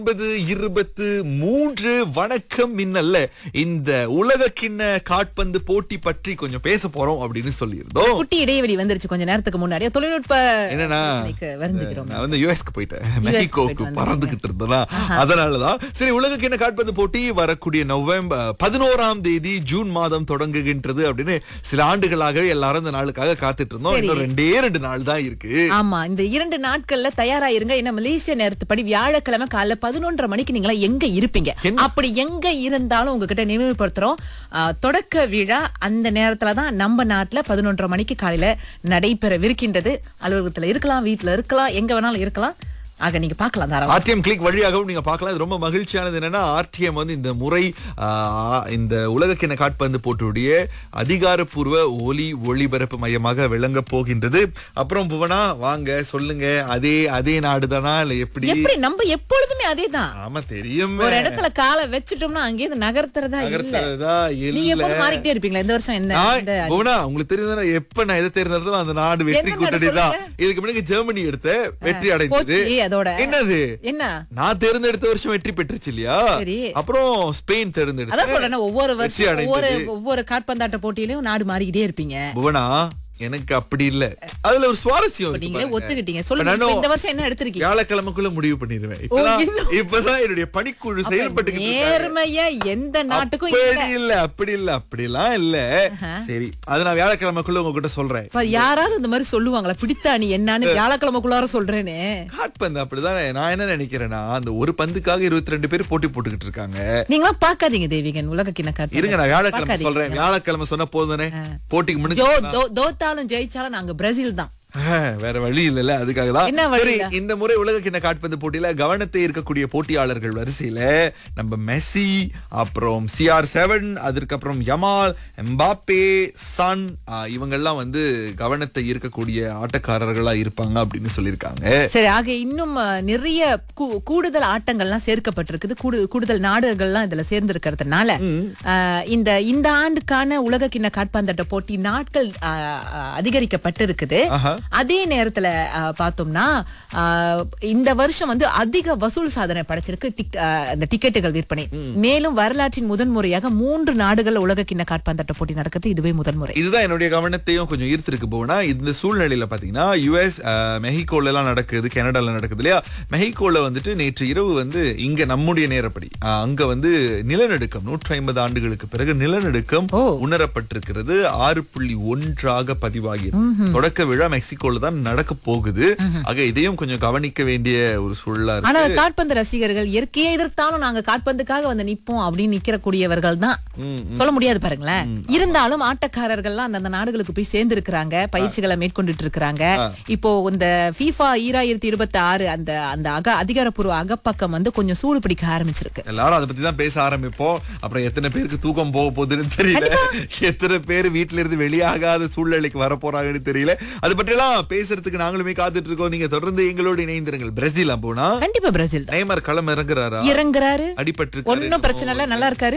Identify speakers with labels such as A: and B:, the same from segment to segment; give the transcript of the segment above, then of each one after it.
A: ஒன்பது இருபத்து மூன்று வணக்கம் மின்னல்ல இந்த உலக கிண்ண காட்பந்து போட்டி பற்றி கொஞ்சம் பேச போறோம் அப்படின்னு சொல்லியிருந்தோம்
B: குட்டி இடைவெளி வந்துருச்சு கொஞ்ச நேரத்துக்கு முன்னாடி தொழில்நுட்ப
A: என்னன்னா
B: பிரச்சனைக்கு வருந்துகிறோம்
A: நான் வந்து யுஎஸ்க்கு போயிட்டேன்
B: போயிட்டு
A: மெக்சிகோக்கு
B: வந்தீங்க.
A: பறந்துகிட்டு இருந்தேனா அதனாலதான் சரி உலக கிண்ண காட்பந்து போட்டி வரக்கூடிய நவம்பர் பதினோராம் தேதி ஜூன் மாதம் தொடங்குகின்றது அப்படின்னு சில ஆண்டுகளாகவே எல்லாரும் இந்த நாளுக்காக காத்துட்டு இருந்தோம்
B: சரி.
A: இன்னும் ரெண்டே ரெண்டு நாள் தான் இருக்கு
B: ஆமா இந்த இரண்டு நாட்கள்ல தயாராயிருங்க என்ன மலேசிய நேரத்துப்படி வியாழக்கிழமை காலைல பதினொன்றரை மணிக்கு நீங்களா எங்க இருப்பீங்க
A: என்ன?
B: அப்படி எங்க இருந்தாலும் உங்ககிட்ட நினைவுபடுத்துறோம் ஆ, தொடக்க விழா அந்த நேரத்துல தான் நம்ம நாட்டுல பதினொன்றரை மணிக்கு காலையில நடைபெறவிருக்கின்றது அலுவலகத்துல இருக்கலாம் வீட்டுல இருக்கலாம் எங்க வேணாலும் இருக்கலாம் ஆக நீங்க பார்க்கலாம் தாராளமா
A: ஆர்டிஎம் கிளிக் வழியாகவும் நீங்க பார்க்கலாம் இது ரொம்ப மகிழ்ச்சியானது என்னன்னா ஆர்டிஎம் வந்து இந்த முறை ஆ, இந்த உலகக்கிண காட்பந்து போட்டியுடைய அதிகாரப்பூர்வ ஒலி ஒளிபரப்பு மையமாக விளங்க போகின்றது அப்புறம் புவனா வாங்க சொல்லுங்க அதே அதே நாடுதானா இல்ல எப்படி
B: எப்படி நம்ம எப்பொழுதுமே அதேதான்
A: ஆமா தெரியும்
B: ஒரு இடத்துல காலை வச்சுட்டோம்னா அங்கேயிருந்து நகர்த்துறதா இல்ல
A: நகர்த்ததா
B: நீங்க
A: இல்ல
B: எப்போதும் மாறிக்கிட்டே இருப்பீங்களா இந்த வருஷம் என்ன
A: நான்
B: இந்த
A: புவனா உங்களுக்கு தெரியுதுன்னா எப்ப நான் எதை தேர்ந்தெடுத்தோ அந்த நாடு வெற்றி
B: என்ன நாடு
A: கூட்டணி தான்
B: சொல்லுங்க?
A: இதுக்கு முன்னாடி ஜெர்மனி எடுத்த வெற்றி அடைந்தது
B: போச்சு அதோட
A: என்னது
B: என்ன
A: நான் தேர்ந்தெடுத்த வருஷம் வெற்றி பெற்றுச்சு இல்லையா
B: சரி.
A: அப்புறம் ஸ்பெயின்
B: அதான்
A: தேர்ந்தெடுத்த
B: சொல்றேன் ஒவ்வொரு
A: வெற்றி
B: வருஷம் ஒவ்வொரு
A: அடைந்தது.
B: ஒவ்வொரு காட்பந்தாட்ட போட்டியிலயும் நாடு மாறிக்கிட்டே இருப்பீங்க
A: புவனா எனக்கு அப்படி இல்ல அதுல ஒரு சுவாரஸ்யம்
B: இப்ப
A: இருக்கு
B: நீங்களே
A: பாருங்க.
B: ஒத்துக்கிட்டீங்க
A: இப்ப
B: சொல்லுங்க இப்ப
A: நானும்
B: இந்த வருஷம் என்ன எடுத்திருக்கீங்க
A: வியாழக்கிழமைக்குள்ள முடிவு பண்ணிடுவேன் இப்பதான்
B: இன்னும்?
A: இப்பதான் என்னுடைய பணிக்குழு செயல்பட்டு
B: நேர்மையா எந்த நாட்டுக்கும் இல்ல
A: அப்படி இல்ல அப்படி இல்ல அப்படிலாம் இல்ல சரி அது நான் வியாழக்கிழமைக்குள்ள உங்ககிட்ட சொல்றேன்
B: இப்ப யாராவது இந்த மாதிரி சொல்லுவாங்களா பிடித்த அணி என்னன்னு வியாழக்கிழமைக்குள்ளார சொல்றேனே
A: காட்பந்து அப்படிதானே நான் என்ன நினைக்கிறேன்னா அந்த ஒரு பந்துக்காக இருபத்தி ரெண்டு பேர் போட்டி போட்டுக்கிட்டு இருக்காங்க
B: நீங்களா பாக்காதீங்க தேவிகன் உலக கிண்ண
A: இருங்க நான் வியாழக்கிழமை
B: பார்க்காதீங்க.
A: சொல்றேன் வியாழக்கிழமை சொன்ன போதுதானே போட்டிக்கு
B: ஜோ
A: முடிஞ்சு
B: தோ- தோத்தாலும் ஜெயிச்சாலும் நாங்க பிரேசில் தான்
A: ஆஹ், வேற வழி இல்லல அதுக்காக தான்
B: என்ன வழி
A: சரி
B: இல்ல?
A: இந்த முறை உலக கிண்ண காட்பந்து போட்டியில கவனத்தை இருக்கக்கூடிய போட்டியாளர்கள் வரிசையில நம்ம மெஸ்ஸி அப்புறம் சிஆர் செவன் அதற்கப்புறம் யமால் எம்பாப்பே சன் இவங்கெல்லாம் வந்து கவனத்தை ஈர்க்கக்கூடிய ஆட்டக்காரர்களா இருப்பாங்க அப்படின்னு சொல்லியிருக்காங்க
B: சரி ஆக இன்னும் அஹ், நிறைய கூ- கூடுதல் ஆட்டங்கள்லாம் சேர்க்கப்பட்டிருக்குது கூடு- கூடுதல் நாடுகள்லாம் இதுல சேர்ந்திருக்கிறதுனால அஹ், இந்த இந்த ஆண்டுக்கான உலக கிண்ண காட்பந்தாட்ட போட்டி நாட்கள் அஹ், அஹ், அதிகரிக்கப்பட்டிருக்குது
A: ஆஹா.
B: அதே நேரத்துல அஹ், பார்த்தோம்னா அஹ், இந்த வருஷம் வந்து அதிக வசூல் சாதனை படைச்சிருக்கு டிக்- அஹ், அந்த டிக்கெட்டுகள் விற்பனை மேலும் வரலாற்றின் முதன்முறையாக மூன்று நாடுகள் உலக கிண்ண காட்பந்தாட்ட போட்டி நடக்குது இதுவே முதன்முறை
A: இதுதான் என்னுடைய கவனத்தையும் கொஞ்சம் ஈர்த்திருக்கு போனா இந்த சூழ்நிலையில பாத்தீங்கன்னா யுஎஸ் மெஹிகோல எல்லாம் நடக்குது கனடால நடக்குது இல்லையா மெஹிகோல வந்துட்டு நேற்று இரவு வந்து இங்க நம்முடைய நேரப்படி அஹ், அங்க வந்து நிலநடுக்கம் நூற்றி ஐம்பது ஆண்டுகளுக்கு பிறகு நிலநடுக்கம்
B: ஓ.
A: உணரப்பட்டிருக்கிறது ஆறு புள்ளி ஒன்றாக பதிவாகி தொடக்க விழா மெக்சிகோல தான் நடக்க போகுது ஆக இதையும் கொஞ்சம் கவனிக்க வேண்டிய ஒரு சூழலா இருக்கு
B: ஆனா காட்பந்து ரசிகர்கள் இயற்கையை எதிர்த்தாலும் நாங்க காட்பந்துக்காக வந்து நிப்போம் அப்படின்னு நிக்கிற கூடியவர்கள் தான் சொல்ல முடியாது பாருங்களேன் இருந்தாலும் ஆட்டக்காரர்கள்லாம் அந்தந்த நாடுகளுக்கு போய் சேர்ந்து இருக்கிறாங்க பயிற்சிகளை மேற்கொண்டுட்டு இருக்கிறாங்க இப்போ இந்த FIFA ஈராயிரத்தி இருபத்தி ஆறு அந்த அந்த அக அதிகாரப்பூர்வ அகப்பக்கம் வந்து கொஞ்சம் சூடு பிடிக்க ஆரம்பிச்சிருக்கு
A: எல்லாரும் அதை பத்தி தான் பேச ஆரம்பிப்போம் அப்புறம் எத்தனை பேருக்கு தூக்கம் போக போகுதுன்னு தெரியல எத்தனை பேர் வீட்ல இருந்து வெளியாகாத சூழ்நிலைக்கு வர போறாங்கன்னு தெரியல அது பற்றி எல்லாம் பேசுறதுக்கு நாங்களுமே காத்துட்டு இருக்கோம் நீங்க தொடர்ந்து எங்களோடு இணைந்திருங்கள் பிரேசில் போனா
B: கண்டிப்பா பிரேசில் தான்
A: நெய்மர் களம் இறங்குறாரா
B: இறங்குறாரு
A: அடிபட்டு
B: ஒன்னும் பிரச்சனை இல்ல நல்லா இருக்காரு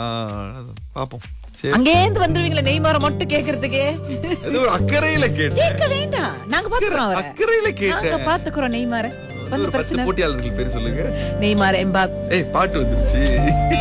A: பாப்போம் சரி
B: அங்கேருந்து வந்துருவீங்களா நெய்மார மட்டும் கேக்குறதுக்கு
A: இது ஒரு அக்கறையில கேட்டேன்
B: கேட்க வேண்டாம் நாங்க பாத்துக்கிறோம் அவரை
A: அக்கறையில
B: நாங்க
A: கேட்டேன்
B: பாத்துக்கிறோம் நெய்மார
A: ஒரு
B: ஒன்னும்
A: பத்து
B: பிரச்சனை
A: போட்டியாளர்கள் பேர் சொல்லுங்க
B: நெய்மார் எம்பாப்
A: ஏய் பாட்டு வந்துருச்சு